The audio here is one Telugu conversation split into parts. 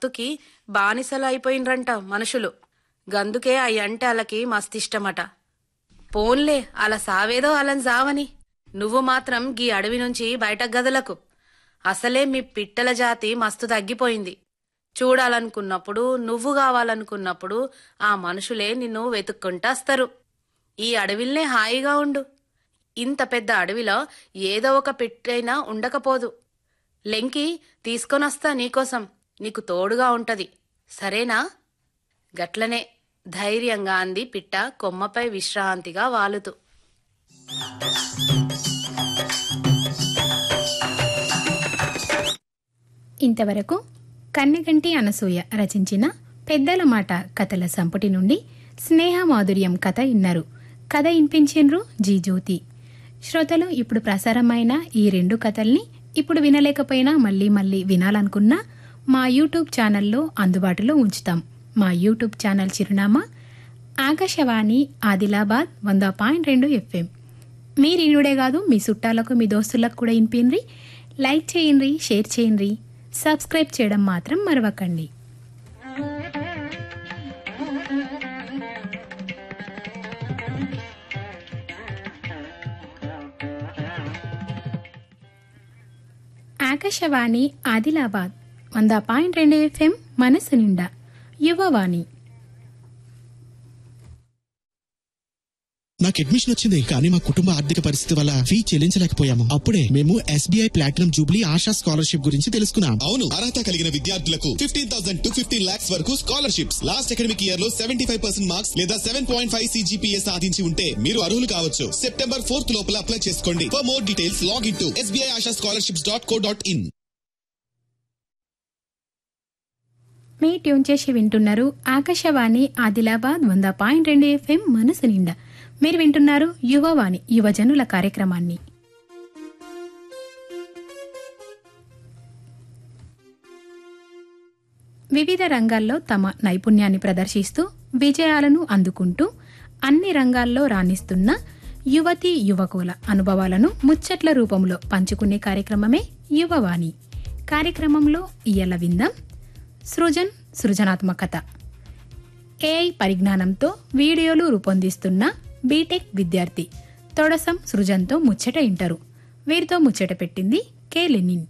మత్తుకి బానిసలు అయిపోయినరంట మనుషులు గందుకే అవి అంటే వాళ్ళకి మస్తిష్టమట పోన్లే అలా సావేదో అలా సావని నువ్వు మాత్రం గీ అడవి నుంచి బయట గదులకు అసలే మీ పిట్టల జాతి మస్తు తగ్గిపోయింది చూడాలనుకున్నప్పుడు నువ్వు కావాలనుకున్నప్పుడు ఆ మనుషులే నిన్ను వెతుక్కుంటేస్తారు ఈ అడవిల్నే హాయిగా ఉండు ఇంత పెద్ద అడవిలో ఏదో ఒక పిట్టైనా ఉండకపోదు లెంకి తీసుకొనొస్తా నీకోసం నీకు తోడుగా ఉంటది సరేనా గట్లనే ధైర్యంగా అంది పిట్ట కొమ్మపై విశ్రాంతిగా వాలుతూ ఇంతవరకు కన్నెగంటి అనసూయ రచించిన పెద్దల మాట కథల సంపుటి నుండి స్నేహ మాధుర్యం కథ ఇన్నారు కథ ఇన్పించిండ్రు జీ జ్యోతి శ్రోతలు ఇప్పుడు ప్రసారమైన ఈ రెండు కథల్ని ఇప్పుడు వినలేకపోయినా మళ్ళీ మళ్ళీ వినాలనుకున్నా మా యూట్యూబ్ ఛానల్లో అందుబాటులో ఉంచుతాం మా యూట్యూబ్ ఛానల్ చిరునామా ఆకాశవాణి ఆదిలాబాద్ వంద పాయింట్ రెండు ఎఫ్ఎం మీరు ఇనుడే కాదు మీ చుట్టాలకు మీ దోస్తులకు కూడా ఇనిపిండ్రి లైక్ చేయండి షేర్ చేయండి సబ్స్క్రైబ్ చేయడం మాత్రం మరవకండి ఆకాశవాణి ఆదిలాబాద్ వంద పాయింట్ రెండు ఎఫ్ఎం మనసు నిండా యువవాణి నాకు అడ్మిషన్ వచ్చింది కానీ మా కుటుంబ ఆర్థిక పరిస్థితి వల్ల ఫీ చెల్లించలేకపోయాము అప్పుడే మేము SBI platinum jubilee Asha scholarship గురించి తెలుసుకున్నాం అవును అర్హత కలిగిన విద్యార్థులకు fifteen thousand to fifteen lakhs వరకు స్కాలర్షిప్స్ లాస్ట్ అకాడమిక్ ఇయర్ లో సెవెంటీ ఫైవ్ పర్సెంట్ మార్క్స్ లేదా సెవెన్ పాయింట్ ఫైవ్ సిజిపిఏ సాధించి ఉంటే మీరు అర్హులు కావచ్చు సెప్టెంబర్ ఫోర్త్ లోపల అప్లై చేసుకోండి for more details log in to SBI Asha scholarships dot co dot in మీ ట్యూన్ చేసి వింటున్నారు ఆకాశవాణి ఆదిలాబాద్ వంద పాయింట్ రెండు ఎఫ్ఎం మనసు నిండా మీరు వింటున్నారు యువవాణి యువజనుల కార్యక్రమాన్ని వివిధ రంగాల్లో తమ నైపుణ్యాన్ని ప్రదర్శిస్తూ విజయాలను అందుకుంటూ అన్ని రంగాల్లో రాణిస్తున్న యువతి యువకుల అనుభవాలను ముచ్చట్ల రూపంలో పంచుకునే కార్యక్రమమే యువవాణి కార్యక్రమంలో ఇయ్యల విందం సృజన్ సృజనాత్మకత ఏఐ పరిజ్ఞానంతో వీడియోలు రూపొందిస్తున్న బీటెక్ విద్యార్థి తొడసం సృజన్తో ముచ్చట ఇంటారు వీరితో ముచ్చట పెట్టింది కే లెనిన్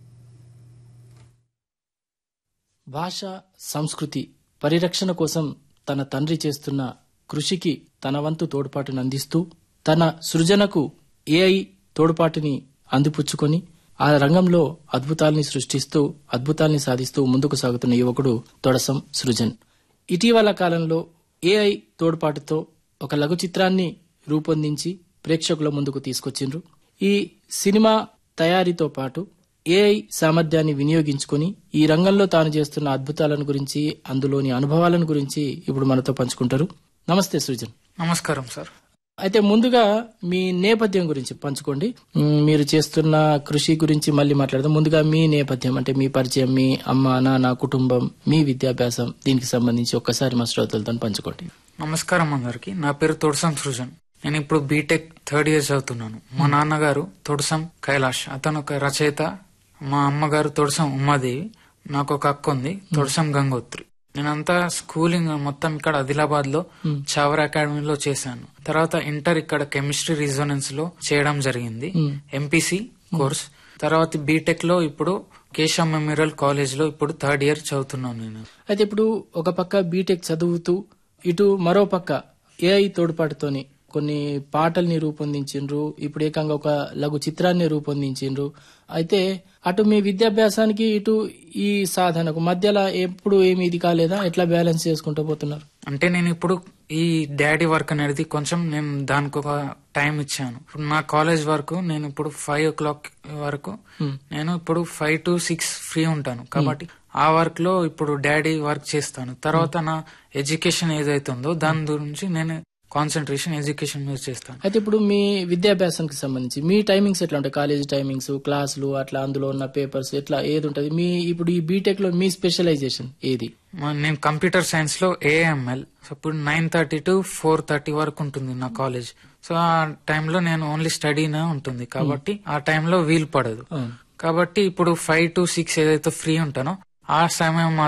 భాష సంస్కృతి పరిరక్షణ కోసం తన తండ్రి చేస్తున్న కృషికి తన వంతు తోడ్పాటును అందిస్తూ తన సృజనకు ఏఐ తోడ్పాటుని అందిపుచ్చుకొని ఆ రంగంలో అద్భుతాల్ని సృష్టిస్తూ అద్భుతాల్ని సాధిస్తూ ముందుకు సాగుతున్న యువకుడు తొడసం సృజన్ ఇటీవల కాలంలో ఏఐ తోడ్పాటుతో ఒక లఘు చిత్రాన్ని రూపొందించి ప్రేక్షకుల ముందుకు తీసుకొచ్చిండ్రు ఈ సినిమా తయారీతో పాటు ఏఐ సామర్థ్యాన్ని వినియోగించుకొని ఈ రంగంలో తాను చేస్తున్న అద్భుతాలను గురించి అందులోని అనుభవాలను గురించి ఇప్పుడు మనతో పంచుకుంటారు నమస్తే సృజన్ నమస్కారం సార్ అయితే ముందుగా మీ నేపథ్యం గురించి పంచుకోండి మ్, మీరు చేస్తున్న కృషి గురించి మళ్ళీ మాట్లాడదాం ముందుగా మీ నేపథ్యం అంటే మీ పరిచయం మీ అమ్మ నాన్న కుటుంబం మీ విద్యాభ్యాసం దీనికి సంబంధించి ఒక్కసారి మా శ్రోతలతో పంచుకోండి నమస్కారం అందరికి నా పేరు తొడసం సృజన్ నేను ఇప్పుడు బీటెక్ థర్డ్ ఇయర్ చదువుతున్నాను మా నాన్నగారు తొడసం కైలాష్ అతను ఒక రచయిత మా అమ్మగారు తొడసం ఉమాదేవి నాకు ఒక అక్క ఉంది తొడసం గంగోత్రి నేనంతా స్కూలింగ్ మొత్తం ఇక్కడ ఆదిలాబాద్ లో చావర్ అకాడమీలో చేశాను తర్వాత ఇంటర్ ఇక్కడ కెమిస్ట్రీ రిజోనెన్స్ లో చేయడం జరిగింది ఎంపీసీ కోర్స్ తర్వాత బీటెక్ లో ఇప్పుడు కేశవ్ మెమోరియల్ కాలేజ్ లో ఇప్పుడు థర్డ్ ఇయర్ చదువుతున్నాను నేను అయితే ఇప్పుడు ఒక పక్క బీటెక్ చదువుతూ ఇటు మరో పక్క ఏఐ తోడ్పాటుతోని కొన్ని పాటల్ని రూపొందించిండ్రు ఇప్పుడు ఏకంగా ఒక లఘు చిత్రాన్ని రూపొందించిండ్రు అయితే అటు మీ విద్యాభ్యాసానికి ఇటు ఈ సాధనకు మధ్యలో ఎప్పుడు ఏమి ఇది కాలేదా ఎట్లా బ్యాలెన్స్ చేసుకుంటూ పోతున్నారు అంటే నేను ఇప్పుడు ఈ డాడీ వర్క్ అనేది కొంచెం నేను దానికి ఒక టైం ఇచ్చాను ఇప్పుడు నా కాలేజ్ వరకు నేను ఇప్పుడు ఫైవ్ ఓ క్లాక్ వరకు నేను ఇప్పుడు ఫైవ్ టు సిక్స్ ఫ్రీ ఉంటాను కాబట్టి ఆ వర్క్ లో ఇప్పుడు డాడీ వర్క్ చేస్తాను తర్వాత నా ఎడ్యుకేషన్ ఏదైతుందో దాని గురించి నేను కాన్సన్ట్రేషన్ ఎడ్యుకేషన్ మీద చేస్తాను అయితే ఇప్పుడు మీ విద్యాభ్యాసానికి సంబంధించి మీ టైమింగ్స్ ఎట్లా ఉంటాయి కాలేజ్ టైమింగ్స్ క్లాసులు అట్లా అందులో ఉన్న పేపర్స్ ఎట్లా ఏది ఉంటుంది మీ ఇప్పుడు ఈ బీటెక్ లో మీ స్పెషలైజేషన్ ఏది మా- నేను కంప్యూటర్ సైన్స్ లో ఏఎంఎల్ సో ఇప్పుడు nine thirty to four thirty వరకు ఉంటుంది నా కాలేజ్ సో ఆ టైంలో నేను ఓన్లీ స్టడీనే ఉంటుంది కాబట్టి ఆ టైంలో వీలు పడదు కాబట్టి ఇప్పుడు ఫైవ్ టు సిక్స్ ఏదైతే ఫ్రీ ఉంటానో ఆ సమయం